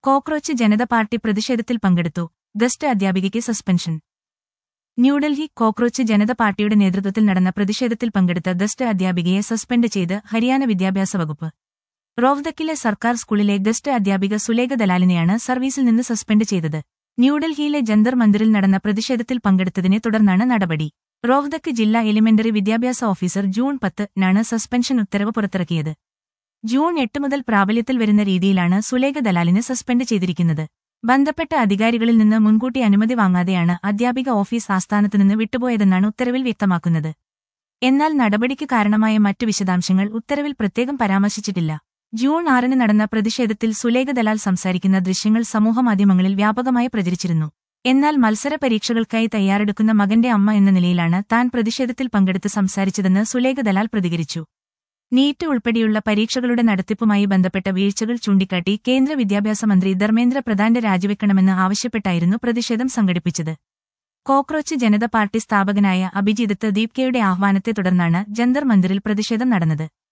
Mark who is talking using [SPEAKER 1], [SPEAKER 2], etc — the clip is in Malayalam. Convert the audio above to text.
[SPEAKER 1] കോക്രോച്ച് ജനത പാർട്ടി പ്രതിഷേധത്തിൽ പങ്കെടുത്തു ഗസ്റ്റ് അധ്യാപികയ്ക്ക് സസ്പെൻഷൻ ന്യൂഡൽഹി കോക്രോച്ച് ജനത പാർട്ടിയുടെ നേതൃത്വത്തിൽ നടന്ന പ്രതിഷേധത്തിൽ പങ്കെടുത്ത ഗസ്റ്റ് അധ്യാപികയെ സസ്പെൻഡ് ചെയ്ത് ഹരിയാന വിദ്യാഭ്യാസ വകുപ്പ് റോഹ്തക്കിലെ സർക്കാർ സ്കൂളിലെ ഗസ്റ്റ് അധ്യാപിക സുലേഖ ദലാലിനെയാണ് സർവീസിൽ നിന്ന് സസ്പെൻഡ് ചെയ്തത് ന്യൂഡൽഹിയിലെ ജന്തർ മന്ദിറിൽ നടന്ന പ്രതിഷേധത്തിൽ പങ്കെടുത്തതിനെ തുടർന്നാണ് നടപടി റോഹ്തക്ക് ജില്ലാ എലിമെന്ററി വിദ്യാഭ്യാസ ഓഫീസർ ജൂൺ പത്തിനാണ് സസ്പെൻഷൻ ഉത്തരവ് പുറത്തിറക്കിയത് ജൂൺ എട്ട് മുതൽ പ്രാബല്യത്തിൽ വരുന്ന രീതിയിലാണ് സുലേഖ ദലാലിനെ സസ്പെൻഡ് ചെയ്തിരിക്കുന്നത് ബന്ധപ്പെട്ട അധികാരികളിൽ നിന്ന് മുൻകൂട്ടി അനുമതി വാങ്ങാതെയാണ് അധ്യാപിക ഓഫീസ് ആസ്ഥാനത്തുനിന്ന് വിട്ടുപോയതെന്നാണ് ഉത്തരവിൽ വ്യക്തമാക്കുന്നത് എന്നാൽ നടപടിക്ക് കാരണമായ മറ്റു വിശദാംശങ്ങൾ ഉത്തരവിൽ പ്രത്യേകം പരാമർശിച്ചിട്ടില്ല ജൂൺ ആറിന് നടന്ന പ്രതിഷേധത്തിൽ സുലേഖ ദലാൽ സംസാരിക്കുന്ന ദൃശ്യങ്ങൾ സമൂഹമാധ്യമങ്ങളിൽ വ്യാപകമായി പ്രചരിച്ചിരുന്നു എന്നാൽ മത്സര പരീക്ഷകൾക്കായി തയ്യാറെടുക്കുന്ന മകന്റെ അമ്മ എന്ന നിലയിലാണ് താൻ പ്രതിഷേധത്തിൽ പങ്കെടുത്ത് സംസാരിച്ചതെന്ന് സുലേഖ ദലാൽ പ്രതികരിച്ചു നീറ്റ് ഉൾപ്പെടെയുള്ള പരീക്ഷകളുടെ നടത്തിപ്പുമായി ബന്ധപ്പെട്ട വീഴ്ചകൾ ചൂണ്ടിക്കാട്ടി കേന്ദ്ര വിദ്യാഭ്യാസ മന്ത്രി ധർമ്മേന്ദ്ര പ്രധാന്റെ രാജിവെക്കണമെന്ന് ആവശ്യപ്പെട്ടായിരുന്നു പ്രതിഷേധം സംഘടിപ്പിച്ചത് കോക്രോച്ച് ജനത പാർട്ടി സ്ഥാപകനായ അഭിജിത്ത് ദീപ്കയുടെ ആഹ്വാനത്തെ തുടർന്നാണ് ജന്തർ മന്ദിറിൽ പ്രതിഷേധം നടന്നത്